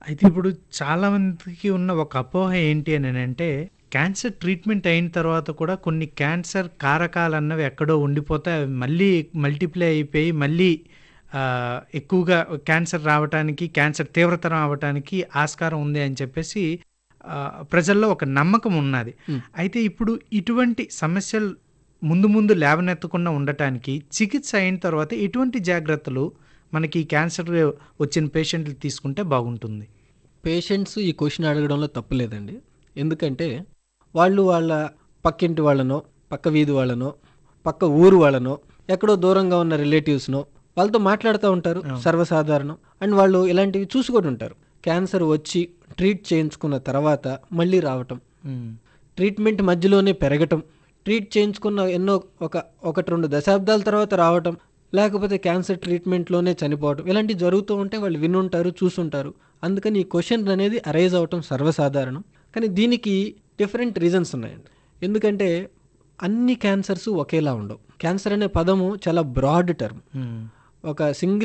అయితే ఇప్పుడు చాలా మందికి ఉన్న ఒక అపోహ ఏంటి అని అంటే క్యాన్సర్ ట్రీట్మెంట్ అయిన తర్వాత కూడా కొన్ని క్యాన్సర్ కారకాలు అన్నవి ఎక్కడో ఉండిపోతాయి అవి మళ్ళీ మల్టిప్లై అయిపోయి మళ్ళీ ఆ, ఎక్కువగా క్యాన్సర్ రావటానికి క్యాన్సర్ తీవ్రతరం అవటానికి ఆస్కారం ఉంది అని చెప్పేసి ఆ, ప్రజల్లో ఒక నమ్మకం ఉన్నది Hmm. అయితే ఇప్పుడు ఇటువంటి సమస్యలు ముందు ముందు లేవనెత్తకుండా ఉండటానికి చికిత్స అయిన తర్వాత ఎటువంటి జాగ్రత్తలు మనకి ఈ క్యాన్సర్ వచ్చిన పేషెంట్లు తీసుకుంటే బాగుంటుంది పేషెంట్స్ ఈ క్వశ్చన్ అడగడంలో తప్పు లేదండి ఎందుకంటే వాళ్ళు వాళ్ళ పక్కింటి వాళ్ళనో పక్క వీధి వాళ్ళనో పక్క ఊరు వాళ్ళనో ఎక్కడో దూరంగా ఉన్న రిలేటివ్స్నో వాళ్ళతో మాట్లాడుతూ ఉంటారు సర్వసాధారణం అండ్ వాళ్ళు ఇలాంటివి చూసుకొని ఉంటారు క్యాన్సర్ వచ్చి ట్రీట్ చేయించుకున్న తర్వాత మళ్ళీ రావటం ట్రీట్మెంట్ మధ్యలోనే పెరగటం ట్రీట్ చేయించుకున్న ఎన్నో ఒక ఒకటి రెండు దశాబ్దాల తర్వాత రావటం లేకపోతే క్యాన్సర్ ట్రీట్మెంట్లోనే చనిపోవటం ఇలాంటివి జరుగుతూ ఉంటే వాళ్ళు వినుంటారు చూసుంటారు అందుకని ఈ క్వశ్చన్ అనేది అరైజ్ అవటం సర్వసాధారణం కానీ దీనికి డిఫరెంట్ రీజన్స్ ఉన్నాయండి ఎందుకంటే అన్ని క్యాన్సర్స్ ఒకేలా ఉండవు క్యాన్సర్ అనే పదము చాలా బ్రాడ్ టర్మ్ ఒక సింగిల్